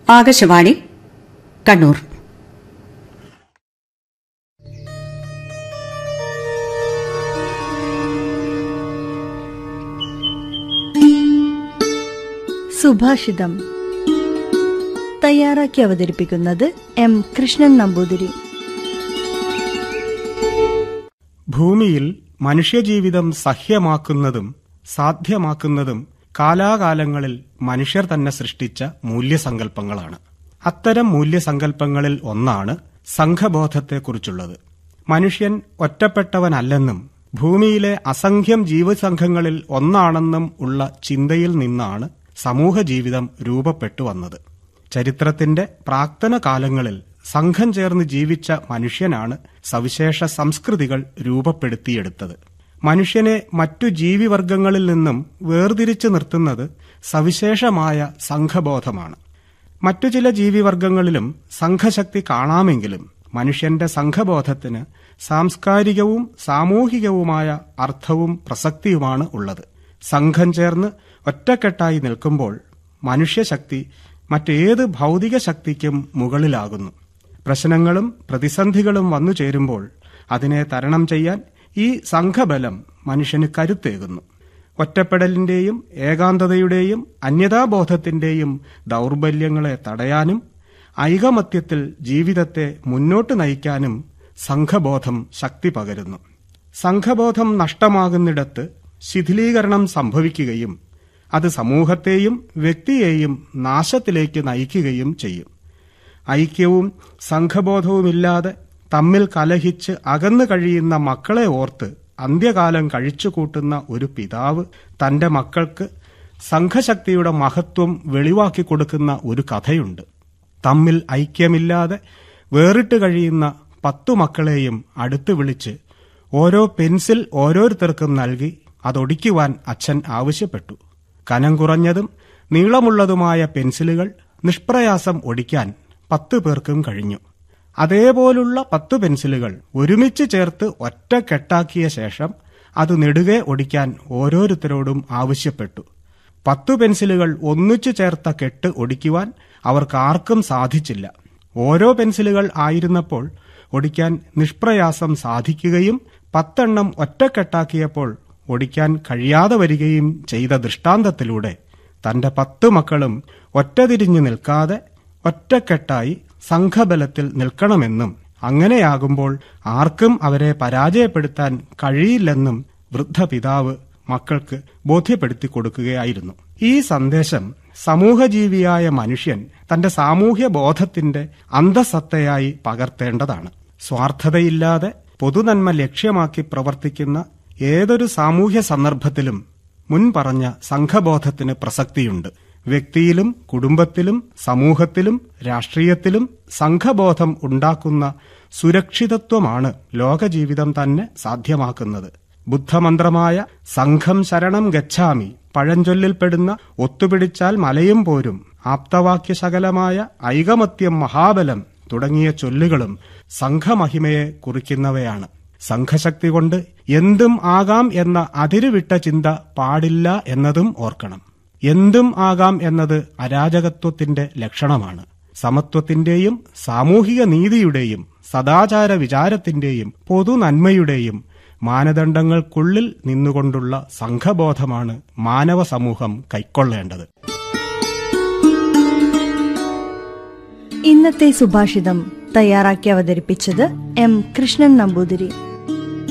ആകാശവാണി കണ്ണൂർ സുഭാഷിതം തയ്യാറാക്കി അവതരിപ്പിക്കുന്നത് എം കൃഷ്ണൻ നമ്പൂതിരി ഭൂമിയിൽ മനുഷ്യജീവിതം സഹ്യമാക്കുന്നതും സാധ്യമാക്കുന്നതും കാലാകാലങ്ങളിൽ മനുഷ്യർ തന്നെ സൃഷ്ടിച്ച മൂല്യസങ്കല്പങ്ങളാണ് അത്തരം മൂല്യസങ്കല്പങ്ങളിൽ ഒന്നാണ് സംഘബോധത്തെക്കുറിച്ചുള്ളത് മനുഷ്യൻ ഒറ്റപ്പെട്ടവനല്ലെന്നും ഭൂമിയിലെ അസംഖ്യം ജീവസംഘങ്ങളിൽ ഒന്നാണെന്നും ഉള്ള ചിന്തയിൽ നിന്നാണ് സമൂഹജീവിതം രൂപപ്പെട്ടു വന്നത് ചരിത്രത്തിന്റെ പ്രാക്തന കാലങ്ങളിൽ സംഘം ചേർന്ന് ജീവിച്ച മനുഷ്യനാണ് സവിശേഷ സംസ്കൃതികൾ രൂപപ്പെടുത്തിയെടുത്തത് മനുഷ്യനെ മറ്റു ജീവിവർഗങ്ങളിൽ നിന്നും വേർതിരിച്ചു നിർത്തുന്നത് സവിശേഷമായ സംഘബോധമാണ് മറ്റു ചില ജീവിവർഗങ്ങളിലും സംഘശക്തി കാണാമെങ്കിലും മനുഷ്യന്റെ സംഘബോധത്തിന് സാംസ്കാരികവും സാമൂഹികവുമായ അർത്ഥവും പ്രസക്തിയുമാണ് ഉള്ളത് സംഘം ചേർന്ന് ഒറ്റക്കെട്ടായി നിൽക്കുമ്പോൾ മനുഷ്യശക്തി മറ്റേത് ഭൗതിക ശക്തിക്കും മുകളിലാകുന്നു പ്രശ്നങ്ങളും പ്രതിസന്ധികളും വന്നു ചേരുമ്പോൾ അതിനെ തരണം ചെയ്യാൻ ഈ സംഘബലം മനുഷ്യന് കരുത്തേകുന്നു ഒറ്റപ്പെടലിന്റെയും ഏകാന്തതയുടെയും അന്യതാബോധത്തിന്റെയും ദൗർബല്യങ്ങളെ തടയാനും ഐകമത്യത്തിൽ ജീവിതത്തെ മുന്നോട്ട് നയിക്കാനും സംഘബോധം ശക്തി പകരുന്നു സംഘബോധം നഷ്ടമാകുന്നിടത്ത് ശിഥിലീകരണം സംഭവിക്കുകയും അത് സമൂഹത്തെയും വ്യക്തിയെയും നാശത്തിലേക്ക് നയിക്കുകയും ചെയ്യും ഐക്യവും സംഘബോധവുമില്ലാതെ തമ്മിൽ കലഹിച്ച് അകന്നു കഴിയുന്ന മക്കളെ ഓർത്ത് അന്ത്യകാലം കഴിച്ചുകൂട്ടുന്ന ഒരു പിതാവ് തന്റെ മക്കൾക്ക് സംഘശക്തിയുടെ മഹത്വം വെളിവാക്കി കൊടുക്കുന്ന ഒരു കഥയുണ്ട് തമ്മിൽ ഐക്യമില്ലാതെ വേറിട്ട് കഴിയുന്ന പത്തു മക്കളെയും അടുത്ത് വിളിച്ച് ഓരോ പെൻസിൽ ഓരോരുത്തർക്കും നൽകി അതൊടിക്കുവാൻ അച്ഛൻ ആവശ്യപ്പെട്ടു കനം കുറഞ്ഞതും നീളമുള്ളതുമായ പെൻസിലുകൾ നിഷ്പ്രയാസം ഒടിക്കാൻ പത്ത് പേർക്കും കഴിഞ്ഞു അതേപോലുള്ള പത്ത് പെൻസിലുകൾ ഒരുമിച്ച് ചേർത്ത് ഒറ്റക്കെട്ടാക്കിയ ശേഷം അത് നെടുകെ ഒടിക്കാൻ ഓരോരുത്തരോടും ആവശ്യപ്പെട്ടു പത്തു പെൻസിലുകൾ ഒന്നിച്ചു ചേർത്ത കെട്ട് ഒടിക്കുവാൻ അവർക്കാർക്കും സാധിച്ചില്ല ഓരോ പെൻസിലുകൾ ആയിരുന്നപ്പോൾ ഒടിക്കാൻ നിഷ്പ്രയാസം സാധിക്കുകയും പത്തെണ്ണം ഒറ്റക്കെട്ടാക്കിയപ്പോൾ ഒടിക്കാൻ കഴിയാതെ വരികയും ചെയ്ത ദൃഷ്ടാന്തത്തിലൂടെ തന്റെ പത്തു മക്കളും ഒറ്റതിരിഞ്ഞു നിൽക്കാതെ ഒറ്റക്കെട്ടായി സംഘബലത്തിൽ നിൽക്കണമെന്നും അങ്ങനെയാകുമ്പോൾ ആർക്കും അവരെ പരാജയപ്പെടുത്താൻ കഴിയില്ലെന്നും വൃദ്ധ പിതാവ് മക്കൾക്ക് ബോധ്യപ്പെടുത്തി കൊടുക്കുകയായിരുന്നു ഈ സന്ദേശം സമൂഹജീവിയായ മനുഷ്യൻ തന്റെ സാമൂഹ്യ ബോധത്തിന്റെ അന്തസത്തയായി പകർത്തേണ്ടതാണ് സ്വാർത്ഥതയില്ലാതെ പൊതുനന്മ ലക്ഷ്യമാക്കി പ്രവർത്തിക്കുന്ന ഏതൊരു സാമൂഹ്യ സന്ദർഭത്തിലും മുൻപറഞ്ഞ സംഘബോധത്തിന് പ്രസക്തിയുണ്ട് വ്യക്തിയിലും കുടുംബത്തിലും സമൂഹത്തിലും രാഷ്ട്രീയത്തിലും സംഘബോധം ഉണ്ടാക്കുന്ന സുരക്ഷിതത്വമാണ് ലോകജീവിതം തന്നെ സാധ്യമാക്കുന്നത് ബുദ്ധമന്ത്രമായ സംഘം ശരണം ഗച്ഛാമി പഴഞ്ചൊല്ലിൽപ്പെടുന്ന ഒത്തുപിടിച്ചാൽ മലയും പോരും ആപ്തവാക്യശകലമായ ഐകമത്യം മഹാബലം തുടങ്ങിയ ചൊല്ലുകളും സംഘമഹിമയെ കുറിക്കുന്നവയാണ് സംഘശക്തി കൊണ്ട് എന്തും ആകാം എന്ന അതിരുവിട്ട ചിന്ത പാടില്ല എന്നതും ഓർക്കണം എന്തും ആകാം എന്നത് അരാജകത്വത്തിന്റെ ലക്ഷണമാണ് സമത്വത്തിന്റെയും സാമൂഹിക നീതിയുടെയും സദാചാര വിചാരത്തിന്റെയും പൊതുനന്മയുടെയും മാനദണ്ഡങ്ങൾക്കുള്ളിൽ നിന്നുകൊണ്ടുള്ള സംഘബോധമാണ് മാനവ സമൂഹം കൈക്കൊള്ളേണ്ടത് ഇന്നത്തെ സുഭാഷിതം തയ്യാറാക്കി അവതരിപ്പിച്ചത് എം കൃഷ്ണൻ നമ്പൂതിരി